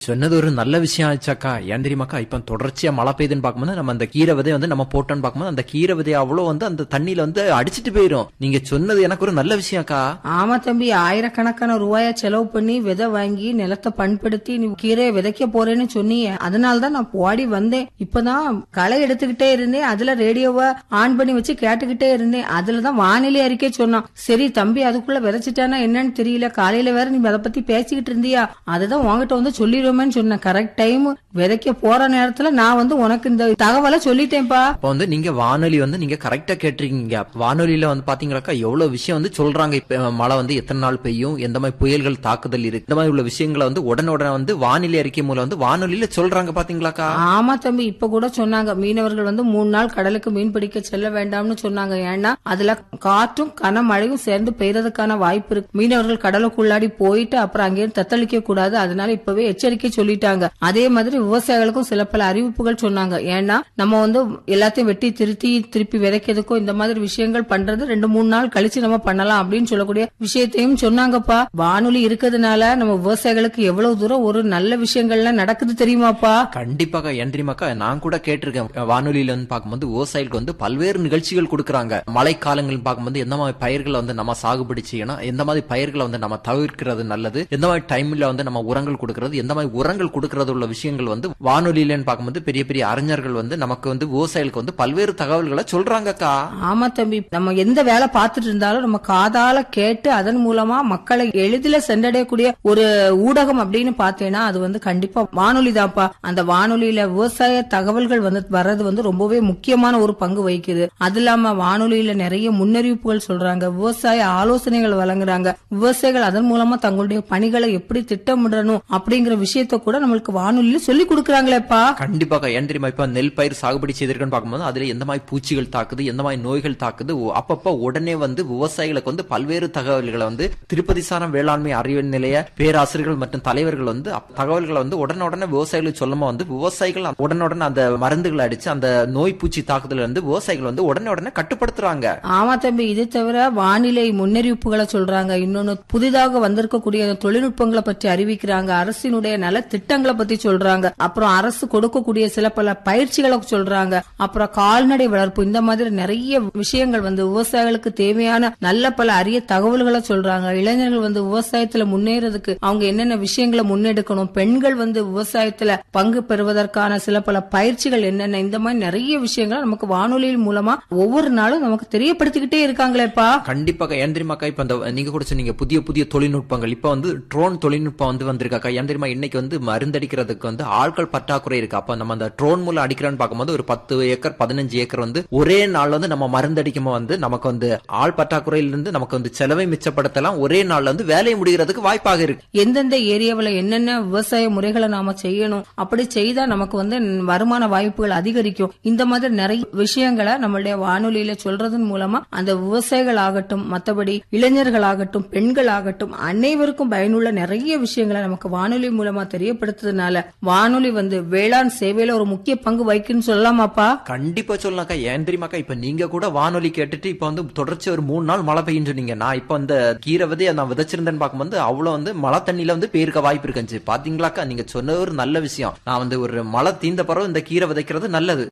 சொன்னது ஒரு நல்ல விஷயம் ஆச்சாக்கா ஏன் தெரியுமாக்கா இப்ப தொடர்ச்சியா மழை பெய்யுதுன்னு பார்க்கும்போது நம்ம அந்த கீரை விதை வந்து நம்ம போட்டோன்னு பார்க்கும்போது அந்த கீரை விதை அவ்வளவு வந்து அந்த தண்ணியில வந்து அடிச்சிட்டு போயிரும் நீங்க சொன்னது எனக்கு ஒரு நல்ல விஷயம்க்கா ஆமா தம்பி ஆயிரக்கணக்கான ரூபாய செலவு பண்ணி விதை வாங்கி நிலத்தை பண்படுத்தி நீ கீரையை விதைக்க போறேன்னு சொன்னீங்க அதனாலதான் நான் ஓடி வந்தேன் இப்பதான் களை எடுத்துக்கிட்டே இருந்தேன் அதுல ரேடியோவை ஆன் பண்ணி வச்சு கேட்டுக்கிட்டே இருந்தேன் அதுலதான் வானிலை அறிக்கை சொன்னான் சரி தம்பி அதுக்குள்ள விதைச்சிட்டானா என்னன்னு தெரியல காலையில வேற நீ அதை பத்தி பேசிக்கிட்டு இருந்தியா அதுதான் உன்கிட்ட வந்து சொல்லிடுவோமேன்னு சொன்னேன் கரெக்ட் டைம் விதைக்க போற நேரத்துல நான் வந்து உனக்கு இந்த தகவலை சொல்லிட்டேன்ப்பா அப்ப வந்து நீங்க வானொலி வந்து நீங்க கரெக்டா கேட்டிருக்கீங்க வானொலியில வந்து பாத்தீங்களாக்கா எவ்வளவு விஷயம் வந்து சொல்றாங்க இப்ப மழை வந்து எத்தனை நாள் பெய்யும் எந்த மாதிரி புயல்கள் தாக்குதல் இருக்கு இந்த மாதிரி உள்ள விஷயங்களை வந்து உடனுடனே வந்து வானிலை அறிக்கை மூலம் வந்து வானொலியில சொல்றாங்க பாத்தீங்களாக்கா ஆமா தம்பி இப்ப கூட சொன்னாங்க மீனவர்கள் வந்து மூணு நாள் கடலுக்கு மீன் பிடிக்க செல்ல வேண்டாம்னு சொன்னாங்க ஏன்னா அதுல காற்றும் கனமழையும் சேர்ந்து பெய்யறதுக்கான வாய்ப்பு இருக்கு மீனவர்கள் கடலுக்குள்ளாடி போயிட்டு அப்புறம் அங்கேயும் தத்தளிக்க கூடாது அதனால இப்பவே எச்சரிக்கை சொல்லிட்டாங்க அதே மாதிரி விவசாயிகளுக்கும் சில பல அறிவிப்புகள் சொன்னாங்க ஏன்னா நம்ம வந்து எல்லாத்தையும் வெட்டி திருத்தி திருப்பி விதைக்கிறதுக்கோ இந்த மாதிரி விஷயங்கள் பண்றது ரெண்டு மூணு நாள் கழிச்சு நம்ம பண்ணலாம் அப்படின்னு சொல்லக்கூடிய விஷயத்தையும் சொன்னாங்கப்பா வானொலி இருக்கிறதுனால நம்ம விவசாயிகளுக்கு எவ்வளவு தூரம் ஒரு நல்ல விஷயங்கள்லாம் நடக்குது தெரியுமாப்பா கண்டிப்பாக ஏன் தெரியுமாக்கா நான் கூட கேட்டிருக்கேன் வானொலியில வந்து பார்க்கும்போது விவசாயிகளுக்கு வந்து பல்வேறு நிகழ்ச்சிகள் கொடுக்கறாங்க மழை காலங்கள் பார்க்கும்போது எந்த மாதிரி பயிர்களை வந்து நம்ம சாகுபடி செய்யணும் எந்த மாதிரி பயிர்களை வந்து நம்ம தவிர்க்கிறது நல்லது எந்த மாதிரி டைம்ல வந்து நம்ம உரங்கள் கொடுக்கறது எந்த மாதிரி உரங்கள் கொடுக்கறது உள்ள விஷயங்கள் வந்து வானொலியிலன்னு பார்க்கும்போது பெரிய பெரிய அறிஞர்கள் வந்து நமக்கு வந்து விவசாயிகளுக்கு வந்து பல்வேறு தகவல்களை சொல்றாங்கக்கா ஆமா தம்பி நம்ம எந்த வேலை பார்த்துட்டு இருந்தாலும் நம்ம காதால கேட்டு அதன் மூலமா மக்களை எளிதில சென்றடையக்கூடிய ஒரு ஊடகம் அப்படின்னு பார்த்தேன்னா அது வந்து கண்டிப்பா வானொலி தான்ப்பா அந்த வானொலியில விவசாய தகவல்கள் வந்து வர்றது வந்து ரொம்பவே முக்கியமான ஒரு பங்கு வகிக்குது அது இல்லாம வானொலியில நிறைய முன்னறிவிப்புகள் சொல்றாங்க விவசாய ஆலோசனைகள் வழங்குறாங்க விவசாயிகள் அதன் மூலமா தங்களுடைய பணிகளை எப்படி திட்டமிடணும் அப்படிங்கிற விஷயத்த கூட நம்மளுக்கு வானொலியில சொல்லி கொடுக்கறாங்களேப்பா கண்டிப்பாக ஏன் தெரியுமா இப்ப நெல் பயிர் சாகுபடி செய்திருக்கேன்னு பார்க்கும்போது அதுல எந்த மாதிரி பூச்சிகள் தாக்குது எந்த மாதிரி நோய்கள் தாக்குது ஒ- அப்பப்ப உடனே வந்து விவசாயிகளுக்கு வந்து பல்வேறு தகவல்களை வந்து திருப்பதி சாரம் வேளாண்மை அறிவியல் நிலைய பேராசிரியர்கள் மற்றும் தலைவர்கள் வந்து அப்- தகவல்களை வந்து உடனுடனே விவசாயிகளுக்கு சொல்லுமா வந்து விவசாயிகள் உடனுடனே அந்த மருந்துகளை அடிச்சு அந்த நோய் பூச்சி தாக்குதல் வந்து விவசாயிகள் வந்து உடனே உடனே கட்டுப்படுத்துறாங்க ஆமா தம்பி இது தவிர வானிலை முன்னறிவிப்புகளை சொல்றாங்க இன்னொன்னு புதிதாக வந்திருக்கக்கூடிய தொழில்நுட்பங்களை பற்றி அறிவிக்கிறாங்க அரசினுடைய நல திட்டங்களை பத்தி சொல்றாங்க அப்புறம் அரசு கொடுக்கக்கூடிய சில பல பயிற்சிகளை சொல்றாங்க அப்புறம் கால்நடை வளர்ப்பு இந்த மாதிரி நிறைய விஷயங்கள் வந்து விவசாயிகளுக்கு தேவையான நல்ல பல அரிய தகவல்களை சொல்றாங்க இளைஞர்கள் வந்து விவசாயத்துல முன்னேறதுக்கு அவங்க என்னென்ன விஷயங்களை முன்னெடுக்கணும் பெண்கள் வந்து விவசாயத்துல பங்கு பெறுவதற்கான சில பல பயிற்சிகள் என்னென்ன இந்த மாதிரி நிறைய விஷயங்களை நமக்கு வானொலியின் மூலமா ஒவ்வொரு நாளும் நமக்கு தெரியப்படுத்திக்கிட்டே இருக்காங்களேப்பா கண்டிப்பாக ஏன் தெரியுமாக்கா இப்ப அந்த நீங்க கூட சொன்னீங்க புதிய புதிய தொழில்நுட்பங்கள் இப்ப வந்து ட்ரோன் தொழில்நுட்பம் வந்து வந்திருக்காக்கா ஏன் தெரியுமா இன்னைக்கு வந்து மருந்தடிக்கிறதுக்கு வந்து ஆட்கள் பற்றாக்குறை இருக்கு அப்ப நம்ம அந்த ட்ரோன் மூலம் அடிக்கிறோன்னு பார்க்கும்போது ஒரு பத்து ஏக்கர் பதினஞ்சு ஏக்கர் வந்து ஒரே நாள் வந்து நம்ம மருந்தடிக்கும் வந்து நமக்கு வந்து ஆள் பற்றாக்குறையில இருந்து நமக்கு வந்து செலவை மிச்சப்படுத்தலாம் ஒரே நாள்ல வந்து வேலையை முடிகிறதுக்கு வாய்ப்பாக இருக்கு எந்தெந்த ஏரியாவுல என்னென்ன விவசாய முறைகளை நாம செய்யணும் அப்படி செய்தா நமக்கு வந்து வருமான வாய்ப்புகள் அதிகரிக்கும் இந்த மாதிரி நிறைய விஷயங்களை நம்மளுடைய வானொலியில சொல்றதன் மூலமா அந்த விவசாயிகள் ஆகட்டும் மத்தபடி இளைஞர்கள் ஆகட்டும் பெண்கள் ஆகட்டும் அனைவருக்கும் பயனுள்ள நிறைய விஷயங்களை நமக்கு வானொலி மூலமா தெரியப்படுத்துறதுனால வானொலி வந்து வேளாண் சேவையில ஒரு முக்கிய பங்கு வகிக்குன்னு சொல்லலாமாப்பா கண்டிப்பா சொல்லலாம்க்கா ஏன் தெரியுமாக்கா இப்ப நீங்க கூட வானொலி கேட்டுட்டு இப்ப வந்து தொடர்ச்சி ஒரு மூணு நாள் மழை பெய்யும் சொன்னீங்க நான் இப்ப அந்த கீரை விதைய நான் விதைச்சிருந்தேன்னு பார்க்கும்போது அவ்வளவு வந்து மழை தண்ணியில வந்து பெயர்க்க வாய்ப்பு இருக்குச்சு பாத்தீங்களாக்கா நீங்க சொன்னது ஒரு நல்ல விஷயம் நான் வந்து ஒரு மழை தீந்த பிறகு இந்த கீரை விதைக்கிறது நல்லது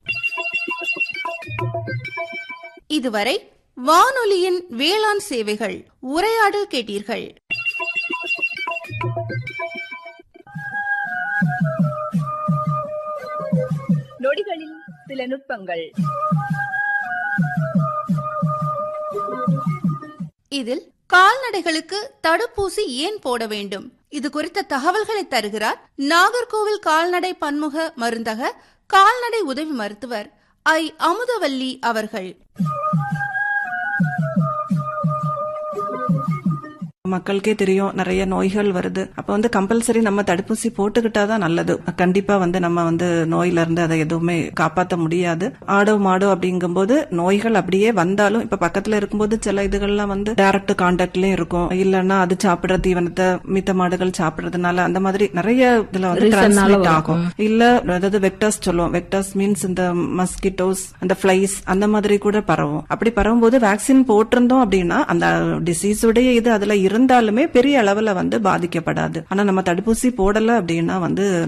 இதுவரை வானொலியின் வேளாண் சேவைகள் உரையாடல் கேட்டீர்கள் நொடிகளில் சில நுட்பங்கள் இதில் கால்நடைகளுக்கு தடுப்பூசி ஏன் போட வேண்டும் இது குறித்த தகவல்களை தருகிறார் நாகர்கோவில் கால்நடை பன்முக மருந்தக கால்நடை உதவி மருத்துவர் ஐ அமுதவல்லி அவர்கள் மக்களுக்கே தெரியும் நிறைய நோய்கள் வருது அப்ப வந்து கம்பல்சரி நம்ம தடுப்பூசி போட்டுக்கிட்டாதான் நல்லது கண்டிப்பா வந்து நம்ம வந்து நோயில இருந்து அதை எதுவுமே காப்பாத்த முடியாது ஆடோ மாடோ அப்படிங்கும்போது நோய்கள் அப்படியே வந்தாலும் இப்ப பக்கத்துல இருக்கும்போது சில இதுகள்லாம் வந்து டைரக்ட் கான்டாக்ட்லயும் இருக்கும் இல்லன்னா அது சாப்பிடுற தீவனத்தை மித்த மாடுகள் சாப்பிடுறதுனால அந்த மாதிரி நிறைய இதுல வந்து Reason னால transmit வரும். ஆகும் இல்ல அதாவது வெக்டர்ஸ் சொல்லுவோம் வெக்டர்ஸ் மீன்ஸ் இந்த மஸ்கிட்டோஸ் அந்த ஃபிளைஸ் அந்த மாதிரி கூட பரவும் அப்படி பரவும் போது வேக்சின் போட்டிருந்தோம் அப்படின்னா அந்த டிசீஸ் உடைய இது அதுல இருந்து இருந்தாலுமே பெரிய அளவுல வந்து பாதிக்கப்படாது ஆனா நம்ம தடுப்பூசி போடல அப்படின்னா வந்து